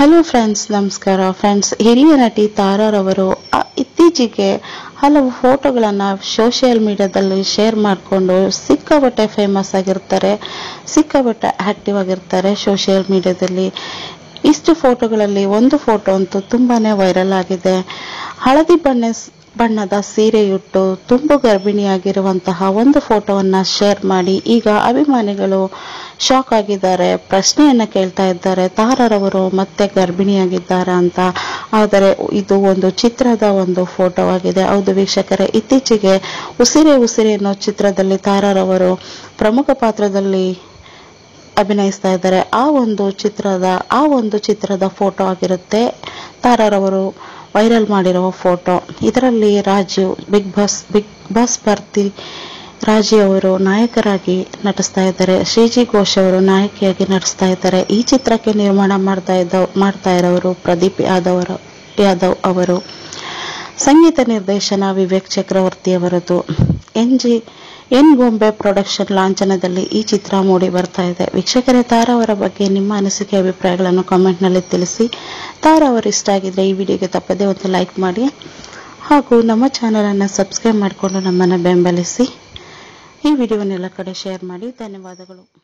hello friends ನಮಸ್ಕಾರ friends ಹಿರಿಯ ನಟಿ ತಾರಾರವರು ಆ, ಇತ್ತೀಚೆಗೆ ಹಲವು ಫೋಟೋಗಳನ್ನು ಸೋಷಿಯಲ್ ಮೀಡಿಯಾದಲ್ಲಿ ಶೇರ್ ಮಾಡಿಕೊಂಡು ಸಿಕ್ಕಾಪಟ್ಟೆ ಫೇಮಸ್ ಆಗಿರ್ತಾರೆ ಸಿಕ್ಕಾಪಟ್ಟೆ ಆಕ್ಟಿವ್ ಆಗಿರ್ತಾರೆ ಸೋಷಿಯಲ್ ಮೀಡಿಯಾದಲ್ಲಿ ಇಷ್ಟು ಫೋಟೋಗಳಲ್ಲಿ ಒಂದು ಫೋಟೋ ಅಂತೂ ತುಂಬಾನೇ ವೈರಲ್ ಆಗಿದೆ ಹಳದಿ ಬಣ್ಣ ಬಣ್ಣದ ಸೀರೆಯುಟ್ಟು ತುಂಬು ಗರ್ಭಿಣಿಯಾಗಿರುವಂತಹ ಒಂದು ಫೋಟೋವನ್ನ ಶೇರ್ ಮಾಡಿ ಈಗ ಅಭಿಮಾನಿಗಳು ಶಾಕ್ ಆಗಿದ್ದಾರೆ ಪ್ರಶ್ನೆಯನ್ನ ಕೇಳ್ತಾ ಇದ್ದಾರೆ ತಾರರವರು ಮತ್ತೆ ಗರ್ಭಿಣಿಯಾಗಿದ್ದಾರಾ ಅಂತ ಆದರೆ ಇದು ಒಂದು ಚಿತ್ರದ ಒಂದು ಫೋಟೋ ಆಗಿದೆ ಹೌದು ವೀಕ್ಷಕರೇ ಇತ್ತೀಚೆಗೆ ಉಸಿರೇ ಉಸಿರೇ ಅನ್ನೋ ಚಿತ್ರದಲ್ಲಿ ತಾರರವರು ಪ್ರಮುಖ ಪಾತ್ರದಲ್ಲಿ ಅಭಿನಯಿಸ್ತಾ ಇದ್ದಾರೆ ಆ ಒಂದು ಚಿತ್ರದ ಆ ಒಂದು ಚಿತ್ರದ ಫೋಟೋ ಆಗಿರುತ್ತೆ ತಾರರವರು ವೈರಲ್ ಮಾಡಿರುವ ಫೋಟೋ ಇದರಲ್ಲಿ Raju Bigg Boss Bigg Boss ಸ್ಪರ್ಧಿ ರಾಜಿ ಅವರು ನಾಯಕರಾಗಿ ನಟಿಸ್ತಾ ಇದ್ದಾರೆ ಶ್ರೀಜಿ ಘೋಷ್ ಅವರು ನಾಯಕಿಯಾಗಿ ನಟಿಸ್ತಾ ಇದ್ದಾರೆ ಈ ಚಿತ್ರಕ್ಕೆ ನಿರ್ಮಾಣ ಮಾಡ್ತಾ ಇದ್ದ ಮಾಡ್ತಾ ಇರೋರು ಪ್ರದೀಪ್ ಯಾದವ್ ಅವರು ಯಾದವ್ ಅವರು ಸಂಗೀತ ನಿರ್ದೇಶನ ವಿವೇಕ್ ಚಕ್ರವರ್ತಿ ಅವರದು N G N Gombe production ಲಾಂಛನದಲ್ಲಿ ಈ ಚಿತ್ರ ಮೂಡಿ ಬರ್ತಾ ಇದೆ ವೀಕ್ಷಕರೇ ತಾರಾ ಅವರ ಬಗ್ಗೆ ನಿಮ್ಮ ಅನಿಸಿಕೆ ಅಭಿಪ್ರಾಯಗಳನ್ನು ಕಾಮೆಂಟ್ನಲ್ಲಿ ತಿಳಿಸಿ ತಾರಾ ಅವರು ಇಷ್ಟ ಆಗಿದ್ರೆ ಈ ವಿಡಿಯೋಗೆ ತಪ್ಪದೇ ಒಂದು ಲೈಕ್ ಮಾಡಿ ಹಾಗೂ ನಮ್ಮ ಚಾನಲನ್ನು ಸಬ್ಸ್ಕ್ರೈಬ್ ಮಾಡಿಕೊಂಡು ನಮ್ಮನ್ನು ಬೆಂಬಲಿಸಿ ಈ ವಿಡಿಯೋವನ್ನೆಲ್ಲ ಕಡೆ ಶೇರ್ ಮಾಡಿ ಧನ್ಯವಾದಗಳು